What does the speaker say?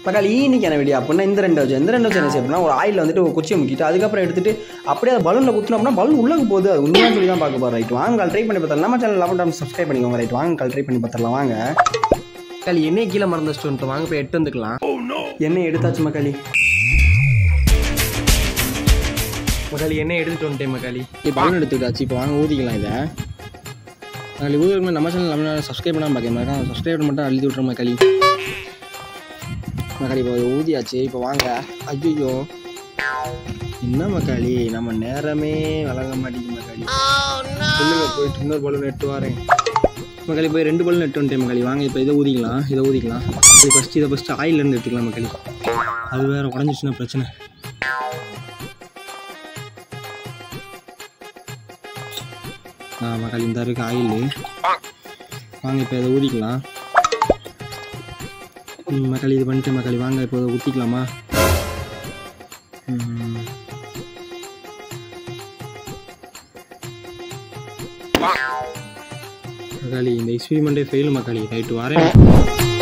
பக்காளி இன்னைக்கு என்ன வீடியோ அப்படின்னா இந்த ரெண்டு வச்சு இந்த ரெண்டு வச்சு என்ன செய்யணும்னா ஒரு ஆயில் வந்துட்டு ஒரு குச்சியை முக்கிட்டு அதுக்கப்புறம் எடுத்துட்டு அப்படியே அது பலூனில் குத்தினோம்னா பலூன் உள்ளே போகுது அது உண்மையாக சொல்லி தான் பார்க்க போகிறோம் ரைட் வாங்க ட்ரை பண்ணி பார்த்தலாம் நம்ம சேனல் லெவன் டைம் சப்ஸ்கிரைப் பண்ணிக்கோங்க ரைட் வாங்க ட்ரை பண்ணி பார்த்துடலாம் வாங்க மக்கள் எண்ணெய் கீழே மறந்து வச்சுட்டு வந்துட்டோம். வாங்க போய் எட்டு வந்துக்கலாம் எண்ணெய் எடுத்தாச்சு மக்காளி மக்காளி எண்ணெய் எடுத்துட்டு வந்துட்டேன் மக்காளி இப்போ பலூன் எடுத்துக்கிட்டாச்சு இப்போ வாங்க ஊதிக்கலாம் இதை மக்காளி ஊதுக்கு நம்ம சேனல் நம்ம சப்ஸ்கிரைப் பண்ணாமல் பார்க்க சப்ஸ்கிரைப் மட்டும் அழுத்தி விட்ற மக்காளி மக்காளி இப்போ அது ஊதியாச்சு இப்போ வாங்க ஐயோ என்ன மக்காளி நம்ம நேரமே வழங்க மாட்டேங்குது மக்காளி சொல்லுங்க போயிட்டு இன்னொரு பலூன் எட்டு வரேன் மக்காளி போய் ரெண்டு பலூன் எட்டு வந்துட்டேன் மக்காளி வாங்க இப்போ இதை ஊதிக்கலாம் இதை ஊதிக்கலாம் இது ஃபஸ்ட்டு இதை ஃபஸ்ட்டு ஆயிலேருந்து எடுத்துக்கலாம் மக்காளி அது வேறு உடஞ்சிச்சுன்னா பிரச்சனை ஆ மக்காளி இந்த இருக்கு ஆயில் வாங்க இப்போ இதை ஊதிக்கலாம் ம், மக்காளி இது பண்ணிட்டேன் மக்காளி வாங்க இப்போ இதை ஊற்றிக்கலாமா மக்காளி இந்த எக்ஸ்பெரிமெண்ட்டே ஃபெயில் மக்காளி ரைட்டு வரேன்